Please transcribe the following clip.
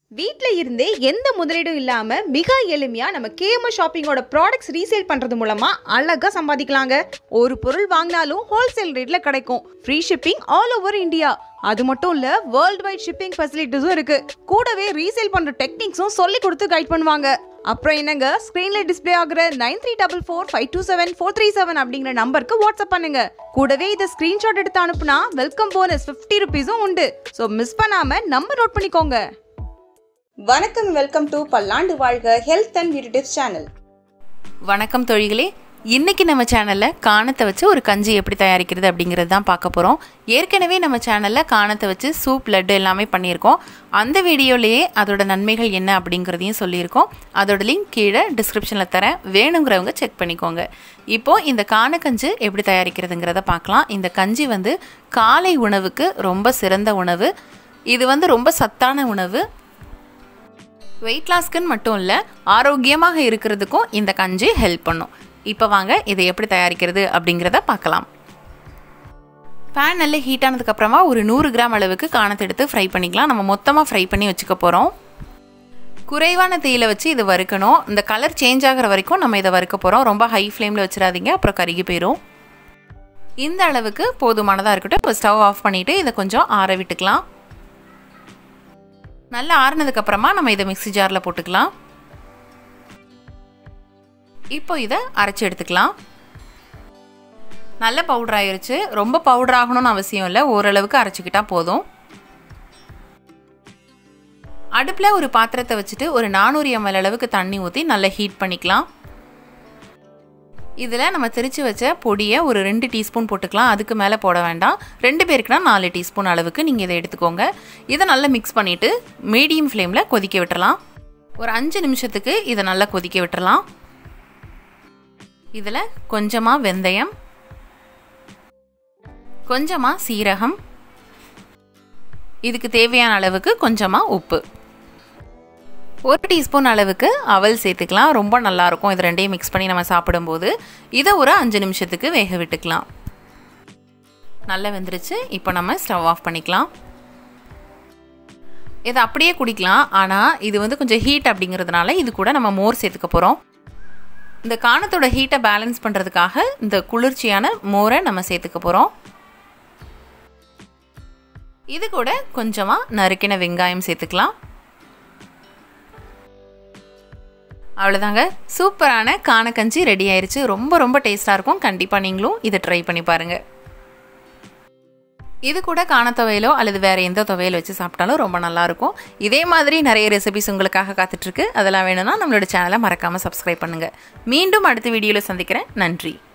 வீட்டில் இருந்தே எந்த முதலீடும் இல்லாமல் மிக எளிமையாக நம்ம கேஎம்எஸ் ஷாப்பிங்கோட ப்ராடக்ட்ஸ் ரீசேல் பண்ணுறது மூலமாக அழகாக சம்பாதிக்கலாங்க ஒரு பொருள் வாங்கினாலும் ஹோல்சேல் ரேட்டில் கிடைக்கும் free shipping all over India அது மட்டும் இல்லை வேர்ல்டு வைட் ஷிப்பிங் ஃபெசிலிட்டிஸும் இருக்குது கூடவே ரீசேல் பண்ணுற டெக்னிக்ஸும் சொல்லி கொடுத்து கைட் பண்ணுவாங்க அப்புறம் என்னங்க ஸ்க்ரீனில் டிஸ்ப்ளே ஆகுற nine three double four five two seven four three seven அப்படிங்கிற நம்பருக்கு வாட்ஸ்அப் பண்ணுங்க கூடவே இதை ஸ்க்ரீன்ஷாட் எடுத்து அனுப்புனா வெல்கம் போனஸ் ஃபிஃப்டி ருபீஸும் உண்டு ஸோ மிஸ் பண்ணாமல் நம்பர் நோட் பண்ணிக்கோங்க வணக்கம் welcome to Pallandu Vazhga health and beauty tips channel வணக்கம் தொழிகளே இன்னைக்கு நம்ம சேனலில் காணத்தை வச்சு ஒரு கஞ்சி எப்படி தயாரிக்கிறது அப்படிங்கிறது தான் பார்க்க போகிறோம் ஏற்கனவே நம்ம சேனலில் காணத்தை வச்சு சூப் லட்டு எல்லாமே பண்ணியிருக்கோம் அந்த வீடியோலேயே அதோட நன்மைகள் என்ன அப்படிங்கிறதையும் சொல்லியிருக்கோம் அதோட லிங்க் கீழே டிஸ்கிரிப்ஷனில் தரேன் வேணுங்கிறவங்க செக் பண்ணிக்கோங்க இப்போது இந்த காணக்கஞ்சி எப்படி தயாரிக்கிறதுங்கிறத பார்க்கலாம் இந்த கஞ்சி வந்து காலை உணவுக்கு ரொம்ப சிறந்த உணவு இது வந்து ரொம்ப சத்தான உணவு வெயிட் லாஸ்க்குன்னு மட்டும் இல்லை ஆரோக்கியமாக இருக்கிறதுக்கும் இந்த கஞ்சி ஹெல்ப் பண்ணும் இப்போ வாங்க இதை எப்படி தயாரிக்கிறது அப்படிங்கிறத பார்க்கலாம் பேன் நல்ல ஹீட் ஆனதுக்கப்புறமா ஒரு நூறு கிராம் அளவுக்கு காணத்தை எடுத்து ஃப்ரை பண்ணிக்கலாம் நம்ம மொத்தமாக ஃப்ரை பண்ணி வச்சுக்க போகிறோம் குறைவான தீயில வச்சு இதை வறுக்கணும் இந்த கலர் சேஞ்ச் ஆகிற வரைக்கும் நம்ம இதை வறுக்க போகிறோம் ரொம்ப ஹை ஃப்ளேமில் வச்சிடாதீங்க அப்புறம் கருகி போயிடும் இந்த அளவுக்கு போதுமானதாக இருக்கட்டும் இப்போ ஸ்டவ் ஆஃப் பண்ணிவிட்டு இதை கொஞ்சம் ஆற விட்டுக்கலாம் நல்லா ஆறுனதுக்கு அப்புறமா நம்ம இதை மிக்ஸி ஜாரில் போட்டுக்கலாம் இப்போ இதை அரைச்சி எடுத்துக்கலாம் நல்ல பவுடர் ஆயிருச்சு ரொம்ப பவுடர் ஆகணும்னு அவசியம் இல்லை ஓரளவுக்கு அரைச்சிக்கிட்டா போதும் அடுப்பில் ஒரு பாத்திரத்தை வச்சுட்டு ஒரு நானூறு எம்எல் அளவுக்கு தண்ணி ஊற்றி நல்லா ஹீட் பண்ணிக்கலாம் இதில் நம்ம திரிச்சு வச்ச பொடியை ஒரு ரெண்டு டீஸ்பூன் போட்டுக்கலாம் அதுக்கு மேலே போட வேண்டாம் ரெண்டு பேருக்குனா நாலு டீஸ்பூன் அளவுக்கு நீங்கள் இதை எடுத்துக்கோங்க இதை நல்லா மிக்ஸ் பண்ணிவிட்டு மீடியம் ஃப்ளேமில் கொதிக்க விட்டுறலாம் ஒரு அஞ்சு நிமிஷத்துக்கு இதை நல்லா கொதிக்க விட்டுறலாம் இதில் கொஞ்சமாக வெந்தயம் கொஞ்சமாக சீரகம் இதுக்கு தேவையான அளவுக்கு கொஞ்சமாக உப்பு ஒரு டீஸ்பூன் அளவுக்கு அவல் சேர்த்துக்கலாம் ரொம்ப நல்லாயிருக்கும் இது ரெண்டையும் மிக்ஸ் பண்ணி நம்ம சாப்பிடும்போது இதை ஒரு அஞ்சு நிமிஷத்துக்கு வேக விட்டுக்கலாம் நல்லா வெந்துருச்சு இப்போ நம்ம ஸ்டவ் ஆஃப் பண்ணிக்கலாம் இதை அப்படியே குடிக்கலாம் ஆனால் இது வந்து கொஞ்சம் ஹீட் அப்படிங்கிறதுனால இது கூட நம்ம மோர் சேர்த்துக்க போகிறோம் இந்த காணத்தோட ஹீட்டை பேலன்ஸ் பண்ணுறதுக்காக இந்த குளிர்ச்சியான மோரை நம்ம சேர்த்துக்க போகிறோம் இது கூட கொஞ்சமாக நறுக்கின வெங்காயம் சேர்த்துக்கலாம் அவ்வளோதாங்க சூப்பரான காணக்கஞ்சி ரெடி ஆயிருச்சு ரொம்ப ரொம்ப டேஸ்ட்டாக இருக்கும் கண்டிப்பாக நீங்களும் இதை ட்ரை பண்ணி பாருங்கள் இது கூட காண துவையலோ அல்லது வேறு எந்த துவையல் வச்சு சாப்பிட்டாலும் ரொம்ப நல்லாயிருக்கும் இதே மாதிரி நிறைய ரெசிபிஸ் உங்களுக்காக காத்துட்ருக்கு அதெல்லாம் வேணும்னா நம்மளோட சேனலை மறக்காமல் சப்ஸ்கிரைப் பண்ணுங்கள் மீண்டும் அடுத்த வீடியோவில் சந்திக்கிறேன் நன்றி